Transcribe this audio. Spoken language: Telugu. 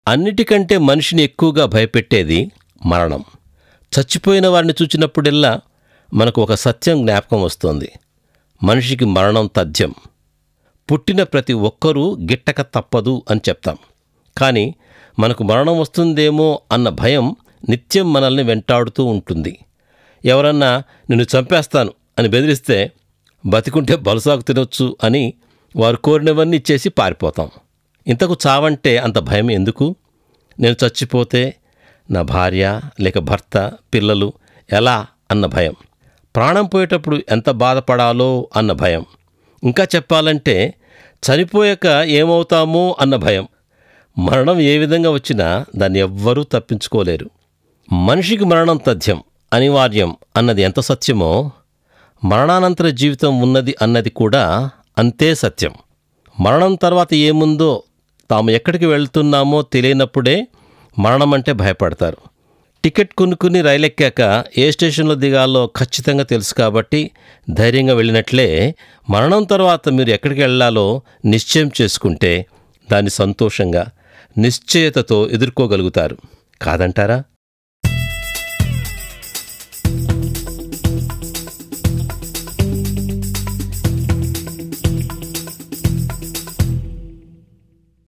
అన్నిటికంటే మనిషిని ఎక్కువగా భయపెట్టేది మరణం చచ్చిపోయిన వారిని చూచినప్పుడల్లా మనకు ఒక సత్యం జ్ఞాపకం వస్తుంది మనిషికి మరణం తథ్యం పుట్టిన ప్రతి ఒక్కరూ గిట్టక తప్పదు అని చెప్తాం కానీ మనకు మరణం వస్తుందేమో అన్న భయం నిత్యం మనల్ని వెంటాడుతూ ఉంటుంది ఎవరన్నా నిన్ను చంపేస్తాను అని బెదిరిస్తే బతికుంటే బలుసాకు తినొచ్చు అని వారు కోరినవన్నీ ఇచ్చేసి పారిపోతాం ఇంతకు చావంటే అంత భయం ఎందుకు నేను చచ్చిపోతే నా భార్య లేక భర్త పిల్లలు ఎలా అన్న భయం ప్రాణం పోయేటప్పుడు ఎంత బాధపడాలో అన్న భయం ఇంకా చెప్పాలంటే చనిపోయాక ఏమవుతామో అన్న భయం మరణం ఏ విధంగా వచ్చినా దాన్ని ఎవ్వరూ తప్పించుకోలేరు మనిషికి మరణం తథ్యం అనివార్యం అన్నది ఎంత సత్యమో మరణానంతర జీవితం ఉన్నది అన్నది కూడా అంతే సత్యం మరణం తర్వాత ఏముందో తాము ఎక్కడికి వెళ్తున్నామో తెలియనప్పుడే మరణం అంటే భయపడతారు టికెట్ కొనుక్కుని రైలెక్కాక ఏ స్టేషన్లో దిగాలో ఖచ్చితంగా తెలుసు కాబట్టి ధైర్యంగా వెళ్ళినట్లే మరణం తర్వాత మీరు ఎక్కడికి వెళ్ళాలో నిశ్చయం చేసుకుంటే దాన్ని సంతోషంగా నిశ్చయతతో ఎదుర్కోగలుగుతారు కాదంటారా